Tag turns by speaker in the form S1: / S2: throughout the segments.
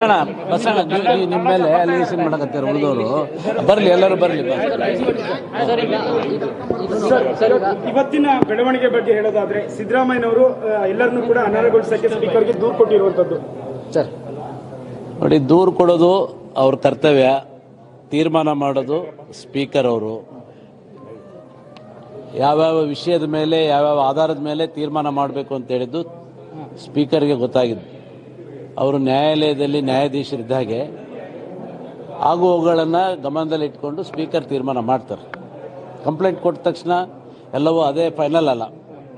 S1: ಬಸಣ್ಣ ಬಸಣ್ಣ ನೀವು- ನೀವು ನಿಮ್ಮ ಮೇಲೆ ಅಲಿಗೇಷನ್ ಮಾಡಕತ್ತೀರ ಉಳಿದವರು ಬರಲಿ ಎಲ್ಲರೂ ಬರಲಿ
S2: ಇವತ್ತಿನ ಬೆಳವಣಿಗೆ ಬಗ್ಗೆ ಹೇಳೋದಾದ್ರೆ ಸಿದ್ದರಾಮಯ್ಯನವರು ಎಲ್ಲರನ್ನೂ ಕೂಡ ಅನರ್ಹಗೊಳಿಸಕ್ಕೆ ಸ್ಪೀಕರ್ಗೆ ದೂರು ಕೊಟ್ಟಿರುವಂತದ್ದು
S1: ಸರ್ ನೋಡಿ ದೂರು ಕೊಡೋದು ಅವ್ರ ಕರ್ತವ್ಯ ತೀರ್ಮಾನ ಮಾಡೋದು ಸ್ಪೀಕರ್ ಅವರು ಯಾವ್ಯಾವ ವಿಷಯದ ಮೇಲೆ ಯಾವ್ಯಾವ ಆಧಾರದ ಮೇಲೆ ತೀರ್ಮಾನ ಮಾಡಬೇಕು ಅಂತ ಹೇಳಿದ್ದು ಸ್ಪೀಕರ್ಗೆ ಗೊತ್ತಾಗಿದ್ದು ಅವರು ನ್ಯಾಯಾಲಯದಲ್ಲಿ ನ್ಯಾಯಾಧೀಶರಿದ್ದ ಹಾಗೆ ಆಗು ಹೋಗುಗಳನ್ನು ಗಮನದಲ್ಲಿ ಇಟ್ಕೊಂಡು ಸ್ಪೀಕರ್ ತೀರ್ಮಾನ ಮಾಡ್ತಾರೆ ಕಂಪ್ಲೇಂಟ್ ಕೊಟ್ಟ ತಕ್ಷಣ ಎಲ್ಲವೂ ಅದೇ ಫೈನಲ್ ಅಲ್ಲ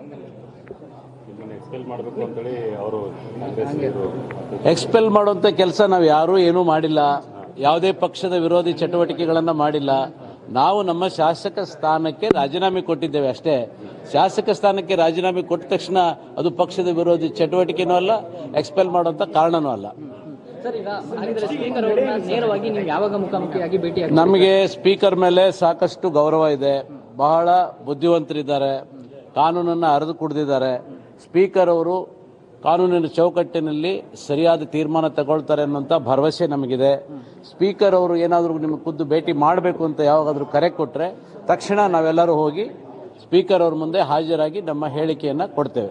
S1: ಎಕ್ಸ್ಪೆಲ್ ಮಾಡುವಂಥ ಕೆಲಸ ನಾವು ಯಾರೂ ಏನೂ ಮಾಡಿಲ್ಲ ಯಾವುದೇ ಪಕ್ಷದ ವಿರೋಧಿ ಚಟುವಟಿಕೆಗಳನ್ನು ಮಾಡಿಲ್ಲ ನಾವು ನಮ್ಮ ಶಾಸಕ ಸ್ಥಾನಕ್ಕೆ ರಾಜೀನಾಮೆ ಕೊಟ್ಟಿದ್ದೇವೆ ಅಷ್ಟೇ ಶಾಸಕ ಸ್ಥಾನಕ್ಕೆ ರಾಜೀನಾಮೆ ಕೊಟ್ಟ ತಕ್ಷಣ ಅದು ಪಕ್ಷದ ವಿರೋಧಿ ಚಟುವಟಿಕೆನೂ ಅಲ್ಲ ಎಕ್ಸ್ಪೆಲ್ ಮಾಡುವಂಥ ಕಾರಣನೂ ಅಲ್ಲ
S3: ಸರ್ ಈಗ ಹಾಗಿದ್ರೆ ಸ್ಪೀಕರ್ ಅವ್ರನ್ನ ನೇರವಾಗಿ ನೀವು ಯಾವಾಗ ಮುಖಾಮುಖಿಯಾಗಿ ಭೇಟಿ ಆಗಿ
S1: ನಮಗೆ ಸ್ಪೀಕರ್ ಮೇಲೆ ಸಾಕಷ್ಟು ಗೌರವ ಇದೆ ಬಹಳ ಬುದ್ಧಿವಂತರಿದ್ದಾರೆ ಕಾನೂನನ್ನು ಅರಿದು ಕುಡಿದಿದ್ದಾರೆ ಸ್ಪೀಕರ್ ಅವರು ಕಾನೂನಿನ ಚೌಕಟ್ಟಿನಲ್ಲಿ ಸರಿಯಾದ ತೀರ್ಮಾನ ತಗೊಳ್ತಾರೆ ಅನ್ನೋಂಥ ಭರವಸೆ ನಮಗಿದೆ ಸ್ಪೀಕರ್ ಅವರು ಏನಾದರೂ ನಿಮಗೆ ಖುದ್ದು ಭೇಟಿ ಮಾಡಬೇಕು ಅಂತ ಯಾವಾಗಾದರೂ ಕರೆ ಕೊಟ್ಟರೆ ತಕ್ಷಣ ನಾವೆಲ್ಲರೂ ಹೋಗಿ ಸ್ಪೀಕರ್ ಅವ್ರ ಮುಂದೆ ಹಾಜರಾಗಿ ನಮ್ಮ ಹೇಳಿಕೆಯನ್ನು ಕೊಡ್ತೇವೆ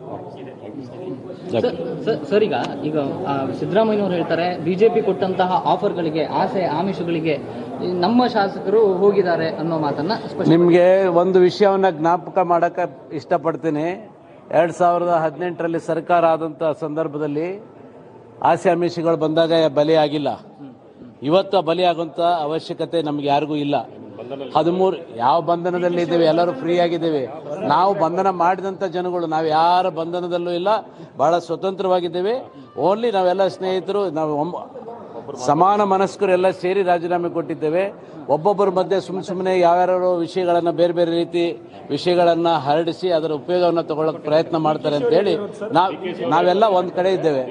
S3: ಸರ್- ಸರ್- ಸರ್ ಈಗ ಈಗ ಆ, ಸಿದ್ದರಾಮಯ್ಯನವರು ಹೇಳ್ತಾರೆ ಬಿಜೆಪಿ ಕೊಟ್ಟಂತಹ ಆಫರ್ಗಳಿಗೆ ಆಸೆ ಆಮಿಷಗಳಿಗೆ ಈ ನಮ್ಮ ಶಾಸಕರು ಹೋಗಿದ್ದಾರೆ ಅನ್ನೋ ಮಾತನ್ನ ಸ್ಪಷ್ಟ
S1: ನಿಮಗೆ ಒಂದು ವಿಷಯವನ್ನ ಜ್ಞಾಪಕ ಮಾಡಕ್ಕೆ ಇಷ್ಟಪಡ್ತೀನಿ ಎರಡು ಸಾವಿರದ ಹದಿನೆಂಟರಲ್ಲಿ ಸರ್ಕಾರ ಆದಂಥ ಸಂದರ್ಭದಲ್ಲಿ ಆಸೆ ಆಮಿಷಗಳು ಬಂದಾಗ ಬಲಿಯಾಗಿಲ್ಲ ಇವತ್ತು ಆ ಬಲಿಯಾಗುವಂಥ ಅವಶ್ಯಕತೆ ನಮ್ಗೆ ಯಾರಿಗೂ ಇಲ್ಲ ಹದಿಮೂರು ಯಾವ ಬಂಧನದಲ್ಲಿ ಇದ್ದೇವೆ ಎಲ್ಲರೂ ಫ್ರೀ ಆಗಿದ್ದೇವೆ ನಾವು ಬಂಧನ ಮಾಡಿದಂಥ ಜನಗಳು ನಾವು ಯಾರ ಬಂಧನದಲ್ಲೂ ಇಲ್ಲ ಬಹಳ ಸ್ವತಂತ್ರವಾಗಿದ್ದೇವೆ ಓನ್ಲಿ ನಾವೆಲ್ಲ ಸ್ನೇಹಿತರು ನಾವು ಒಮ್ಮ- ಸಮಾನ ಮನಸ್ಕರೆಲ್ಲ ಸೇರಿ ರಾಜೀನಾಮೆ ಕೊಟ್ಟಿದ್ದೇವೆ ಒಬ್ಬೊಬ್ಬರ ಮಧ್ಯೆ ಸುಮ್ಮ ಸುಮ್ಮನೆ ಯಾವ್ಯಾವ ವಿಷಯಗಳನ್ನು ಬೇರೆ ಬೇರೆ ರೀತಿ ವಿಷಯಗಳನ್ನು ಹರಡಿಸಿ ಅದರ ಉಪಯೋಗವನ್ನು ತಗೊಳ್ಳೋಕೆ ಪ್ರಯತ್ನ ಮಾಡ್ತಾರೆ ಅಂತ ಹೇಳಿ ನಾವು ನಾವೆಲ್ಲ ಒಂದು ಕಡೆ ಇದ್ದೇವೆ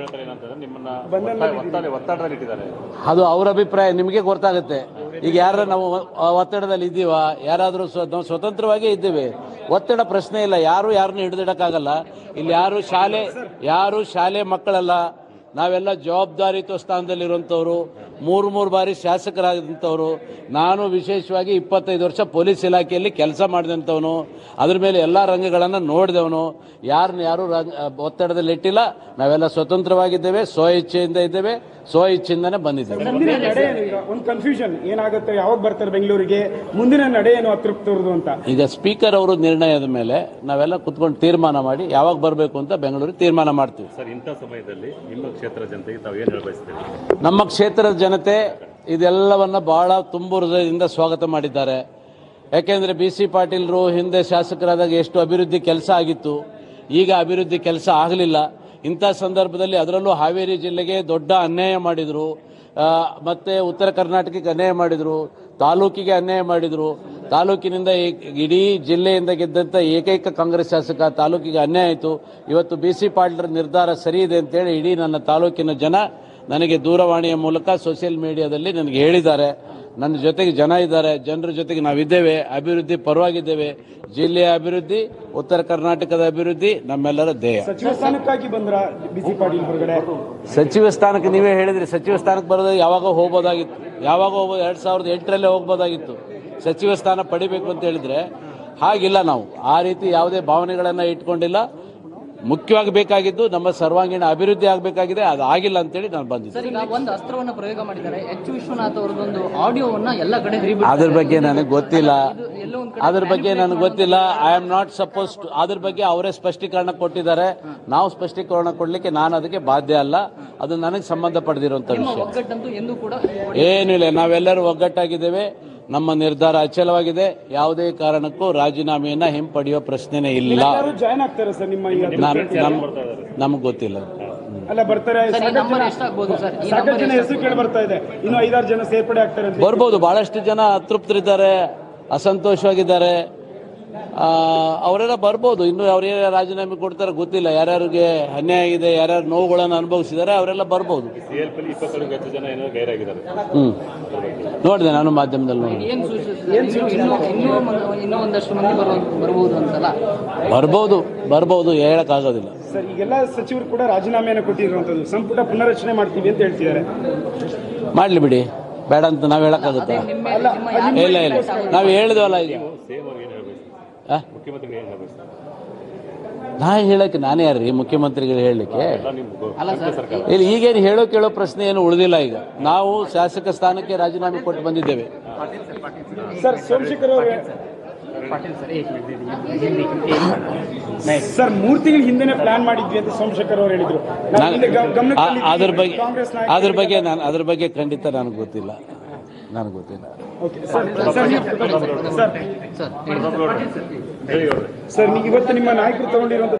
S1: ಅದು ಅವ್ರ ಅಭಿಪ್ರಾಯ ನಿಮಗೆ ಗೊತ್ತಾಗುತ್ತೆ ಈಗ ಯಾರ ನಾವು ಒತ್ತಡದಲ್ಲಿ ಇದ್ದೀವ ಯಾರಾದರೂ ಸ್ವ- ನಾವು ಸ್ವತಂತ್ರವಾಗೇ ಇದ್ದೇವೆ ಒತ್ತಡ ಪ್ರಶ್ನೆ ಇಲ್ಲ ಯಾರು ಯಾರನ್ನು ಹಿಡಿದಿಡಕ್ಕಾಗಲ್ಲ ಇಲ್ಲಿ ಯಾರು ಶಾಲೆ ಯಾರು ಶಾಲೆ ಮಕ್ಕಳಲ್ಲ ನಾವೆಲ್ಲ ಜವಾಬ್ದಾರಿಯುತ ಸ್ಥಾನದಲ್ಲಿರುವಂಥವ್ರು ಮೂರು ಮೂರು ಬಾರಿ ಶಾಸಕರಾದಂಥವ್ರು ನಾನು ವಿಶೇಷವಾಗಿ ಇಪ್ಪತ್ತೈದು ವರ್ಷ ಪೊಲೀಸ್ ಇಲಾಖೆಯಲ್ಲಿ ಕೆಲಸ ಮಾಡಿದಂಥವನು ಅದ್ರ ಮೇಲೆ ಎಲ್ಲ ರಂಗಗಳನ್ನು ನೋಡಿದವನು ಯಾರನ್ನ ಯಾರು ರಂಗ- ಒತ್ತಡದಲ್ಲಿ ಇಟ್ಟಿಲ್ಲ ನಾವೆಲ್ಲ ಸ್ವತಂತ್ರವಾಗಿದ್ದೇವೆ ಸ್ವ ಇಚ್ಛೆಯಿಂದ ಇದ್ದೇವೆ ಸ್ವ ಇಚ್ಛೆಯಿಂದನೇ ಬಂದಿದ್ದೇವೆ
S2: ಮುಂದಿನ ನಡೆ ಏನು ಈಗ ಒಂದು ಕನ್ಫ್ಯೂಷನ್ ಏನಾಗುತ್ತೆ ಯಾವಾಗ ಬರ್ತಾರೆ ಬೆಂಗಳೂರಿಗೆ ಮುಂದಿನ ನಡೆ ಏನು ಅತೃಪ್ತವ್ರದ್ದು ಅಂತ
S1: ಈಗ ಸ್ಪೀಕರ್ ಅವರು ನಿರ್ಣಯದ ಮೇಲೆ ನಾವೆಲ್ಲ ಕುತ್ಕೊಂಡು ತೀರ್ಮಾನ ಮಾಡಿ ಯಾವಾಗ ಬರಬೇಕು ಅಂತ ಬೆಂಗಳೂರಿಗೆ ತೀರ್ಮಾನ ಮಾಡ್ತೀವಿ
S4: ಸರ್ ಇಂಥ ಸಮಯದಲ್ಲಿ ನಿಮ್ಮ ಕ್ಷೇತ್ರ ಜನತೆಗೆ ತಾವು ಏನು ಹೇಳಬಯಸ್ತೀರಿ
S1: ನಮ್ಮ ಕ್ಷೇತ್ರದ ಜನತೆ ಇದೆಲ್ಲವನ್ನ ಬಹಳ ತುಂಬು ಹೃದಯದಿಂದ ಸ್ವಾಗತ ಮಾಡಿದ್ದಾರೆ ಯಾಕೆಂದ್ರೆ ಬಿ ಸಿ ಪಾಟೀಲ್ರು ಹಿಂದೆ ಶಾಸಕರಾದಾಗ ಎಷ್ಟು ಅಭಿವೃದ್ಧಿ ಕೆಲಸ ಆಗಿತ್ತು ಈಗ ಅಭಿವೃದ್ಧಿ ಕೆಲಸ ಆಗಲಿಲ್ಲ ಇಂಥ ಸಂದರ್ಭದಲ್ಲಿ ಅದರಲ್ಲೂ ಹಾವೇರಿ ಜಿಲ್ಲೆಗೆ ದೊಡ್ಡ ಅನ್ಯಾಯ ಮಾಡಿದರು ಮತ್ತೆ ಉತ್ತರ ಕರ್ನಾಟಕಕ್ಕೆ ಅನ್ಯಾಯ ಮಾಡಿದರು ತಾಲೂಕಿಗೆ ಅನ್ಯಾಯ ಮಾಡಿದರು ತಾಲೂಕಿನಿಂದ ಈ- ಇಡೀ ಜಿಲ್ಲೆಯಿಂದ ಗೆದ್ದಂಥ ಏಕೈಕ ಕಾಂಗ್ರೆಸ್ ಶಾಸಕ ತಾಲೂಕಿಗೆ ಅನ್ಯಾಯ ಆಯಿತು ಇವತ್ತು ಬಿ ಸಿ ಪಾಟೀಲರ ನಿರ್ಧಾರ ಸರಿ ಇದೆ ಅಂತೇಳಿ ಇಡೀ ನನ್ನ ತಾಲೂಕಿನ ಜನ ನನಗೆ ದೂರವಾಣಿಯ ಮೂಲಕ ಸೋಷಿಯಲ್ ಮೀಡಿಯಾದಲ್ಲಿ ನನಗೆ ಹೇಳಿದ್ದಾರೆ ನನ್ನ ಜೊತೆಗೆ ಜನ ಇದ್ದಾರೆ ಜನರ ಜೊತೆಗೆ ನಾವಿದ್ದೇವೆ ಅಭಿವೃದ್ಧಿ ಪರವಾಗಿದ್ದೇವೆ ಜಿಲ್ಲೆಯ ಅಭಿವೃದ್ಧಿ ಉತ್ತರ ಕರ್ನಾಟಕದ ಅಭಿವೃದ್ಧಿ ನಮ್ಮೆಲ್ಲರ ಧ್ಯೇಯ
S2: ಸಚಿವ ಸ್ಥಾನಕ್ಕಾಗಿ ಬಂದ್ರ ಬಿಸಿ ಪಾಟೀಲ್ ಹೊರಗಡೆ
S1: ಸಚಿವ ಸ್ಥಾನಕ್ಕೆ ನೀವೇ ಹೇಳಿದ್ರಿ ಸಚಿವ ಸ್ಥಾನಕ್ಕೆ ಬರೋದು ಯಾವಾಗ ಹೋಗ್ಬೋದಾಗಿತ್ತು ಯಾವಾಗ ಹೋಗ್ಬೋದು ಎರಡು ಸಾವಿರದ ಎಂಟರಲ್ಲೇ ಹೋಗ್ಬೋದಾಗಿತ್ತು ಸಚಿವ ಸ್ಥಾನ ಪಡಿಬೇಕು ಅಂತ ಹೇಳಿದ್ರೆ ಹಾಗಿಲ್ಲ ನಾವು ಆ ರೀತಿ ಯಾವುದೇ ಭಾವನೆಗಳನ್ನು ಇಟ್ಕೊಂಡಿಲ್ಲ ಮುಖ್ಯವಾಗಿ ಬೇಕಾಗಿದ್ದು ನಮ್ಮ ಸರ್ವಾಂಗೀಣ ಅಭಿವೃದ್ಧಿ ಆಗಬೇಕಾಗಿದೆ ಅದು ಆಗಿಲ್ಲ ಅಂತೇಳಿ ನಾನು ಬಂದಿದ್ದೆ
S3: ಸರ್ ಈಗ ಒಂದು ಅಸ್ತ್ರವನ್ನ ಪ್ರಯೋಗ ಮಾಡಿದ್ದಾರೆ ಎಚ್ ವಿಶ್ವನಾಥ್ ಅವರದೊಂದು ಆಡಿಯೋವನ್ನ ಎಲ್ಲ ಕಡೆ ಹರಿಬಿಟ್ಟು
S1: ಅದ್ರ ಬಗ್ಗೆ ನನಗೆ ಗೊತ್ತಿಲ್ಲ
S3: ಎಲ್ಲೋ ಒಂದ್ ಕಡೆ
S1: ಅದ್ರ ಬಗ್ಗೆ ನನಗೆ ಗೊತ್ತಿಲ್ಲ I am not supposed to ಅದ್ರ ಬಗ್ಗೆ ಅವರೇ ಸ್ಪಷ್ಟೀಕರಣ ಕೊಟ್ಟಿದ್ದಾರೆ ನಾವು ಸ್ಪಷ್ಟೀಕರಣ ಕೊಡ್ಲಿಕ್ಕೆ ನಾನು ಅದಕ್ಕೆ ಬಾಧ್ಯ ಅಲ್ಲ ಅದು ನನಗೆ ಸಂಬಂಧಪಡದಿರುವಂತ ವಿಷಯ
S3: ಒಗ್ಗಟ್ಟಂತೂ ಎಂದೂ ಕೂಡ
S1: ಏನಿಲ್ಲ ನಾವೆಲ್ಲರೂ ಒಗ್ಗಟ್ಟಾಗಿದ್ದೇವೆ ನಮ್ಮ ನಿರ್ಧಾರ ಅಚಲವಾಗಿದೆ ಯಾವುದೇ ಕಾರಣಕ್ಕೂ ರಾಜೀನಾಮೆಯನ್ನ ಹಿಂಪಡೆಯುವ ಪ್ರಶ್ನೆನೇ ಇಲ್ಲ
S2: ಯಾರು ಜಾಯ್ನ್ ಆಗ್ತಾರೆ ಸರ್ ನಿಮ್ಮ ಈ ಅತೃಪ್ತಿ?
S1: ನಮಗೆ ಗೊತ್ತಿಲ್ಲ
S2: ಅಲ್ಲ ಬರ್ತಾರೆ
S3: ಸರ್ ಈ
S2: ಸಾಕಷ್ಟು
S3: ನಂಬರ್
S2: ಜನ-
S3: ಎಷ್ಟಾಗ್ಬೋದು ಸರ್ ಈ
S2: ಸಾಕಷ್ಟು
S3: ನಂಬರ್
S2: ಜನ ಹೆಸರು ಕೇಳಿ ಬರ್ತಾ ಇದೆ ಇನ್ನು ಐದಾರು ಜನ ಸೇರ್ಪಡೆ ಆಗ್ತಾರೆ ಅಂತ
S1: ಬರ್ಬೋದು ಬಹಳಷ್ಟು ಜನ ಅತೃಪ್ತರಿದ್ದಾರೆ ಅಸಂತೋಷವಾಗಿದ್ದಾರೆ ಆ, ಅವರೆಲ್ಲ ಬರ್ಬೋದು ಇನ್ನು ಅವ್ರು ಏನೇ ರಾಜೀನಾಮೆ ಕೊಡ್ತಾರೆ ಗೊತ್ತಿಲ್ಲ ಯಾರ್ಯಾರಿಗೆ ಅನ್ಯಾಯ ಆಗಿದೆ ಯಾರ್ಯಾರು ನೋವುಗಳನ್ನು ಅನುಭವಿಸಿದ್ದಾರೆ ಅವರೆಲ್ಲ ಬರ್ಬೋದು
S4: ಸಿ ಎಲ್ ಪಿ ಇಪ್ಪತ್ತೇಳು ಹೆಚ್ಚು ಜನ ಏನೋ ಗೈರಾಗಿದ್ದಾರೆ
S1: ಹ್ಮ್ ನೋಡಿದೆ ನಾನು ಮಾಧ್ಯಮದಲ್ಲಿ ನೋಡಿ
S3: ಏನ್ ಸೂಚಿಸಿದ್ದಾರೆ ಇನ್ನೂ ಇನ್ನೂ ಇನ್ನೂ ಮಂದಿ- ಇನ್ನೂ ಒಂದಷ್ಟು ಮಂದಿ ಬರೋ ಬರಬಹುದು ಅಂತಲ್ಲ
S1: ಬರ್ಬೋದು ಬರ್ಬೋದು ಹೇಳಕ್ಕಾಗೋದಿಲ್ಲ
S2: ಸರ್ ಈಗೆಲ್ಲ ಸಚಿವರು ಕೂಡ ರಾಜೀನಾಮೆಯನ್ನು ಕೊಟ್ಟಿರುವಂತದ್ದು ಸಂಪುಟ ಪುನರಚನೆ ಮಾಡ್ತೀವಿ ಅಂತ ಹೇಳ್ತಿದ್ದಾರೆ
S1: ಮಾಡಲಿ ಬಿಡಿ ಬೇಡ ಅಂತ ನಾವು ಹೇಳಕ್ಕಾಗುತ್ತಾ
S3: ನಿಮ್ಮ ನಿಮ್ಮ ಯಾರು
S1: ಇಲ್ಲ ಇಲ್ಲ ನಾವು ಹೇಳಿದ್ವಲ್ಲ ಈಗ
S4: ಸೇಮ್ ಆಗಿ ಏನು ಹೇಳಬಯಸ್ತೀವಿ
S1: ಆ?
S4: ಮುಖ್ಯಮಂತ್ರಿಗಳು ಏನು ಹೇಳಬಯಸ್ತೀವಿ
S1: ನಾ ಹೇಳಕ್ಕೆ ನಾನೇ ಯಾರ್ರಿ ಮುಖ್ಯಮಂತ್ರಿಗಳು ಹೇಳಲಿಕ್ಕೆ
S4: ಎಲ್ಲ ನಿಮ್ಮ
S3: ಅಲ್ಲ ಸರ್
S4: ಸರ್ಕಾರ
S1: ಇಲ್ಲಿ ಈಗೇನು ಹೇಳೋ ಕೇಳೋ ಪ್ರಶ್ನೆ ಏನು ಉಳಿದಿಲ್ಲ ಈಗ ನಾವು ಶಾಸಕ ಸ್ಥಾನಕ್ಕೆ ರಾಜೀನಾಮೆ ಕೊಟ್ಟು ಬಂದಿದ್ದೇವೆ
S2: ಸರ್ ಸೋಮಶೇಖರ್ ಅವರು ಸರ್ ಮೂರ್ ತಿಂಗಳ ಹಿಂದೆನೆ ಪ್ಲಾನ್ ಮಾಡಿದ್ವಿ ಅಂತ ಸೋಮಶೇಖರ್ ಅವರು ಹೇಳಿದ್ರು ನಾವು
S1: ನಾನು
S2: ಹಿಂದೆ ಗ- ಗಮನಕ್ಕೆ
S1: ಆ-
S2: ತಂದಿದ್ವಿ.
S1: ಅದ್ರ ಬಗ್ಗೆ
S2: ಕಾಂಗ್ರೆಸ್ ನಾಯಕರು
S1: ಅದ್ರ ಬಗ್ಗೆ ನಾನು ಅದ್ರ ಬಗ್ಗೆ ಖಂಡಿತ ನನಗೆ ಗೊತ್ತಿಲ್ಲ ನನಗೆ ಗೊತ್ತಿಲ್ಲ
S2: ಓಕೆ ಸರ್ ಸರ್ ನೀವು- ಸರ್
S3: ಸರ್ ಹೇಳಿ
S4: ಹೇಳಿ ಅವ್ರೆ.
S2: ಸರ್ ನೀವು ಇವತ್ತು ನಿಮ್ಮ ನಾಯಕರು ತಗೊಂಡಿರುವಂತ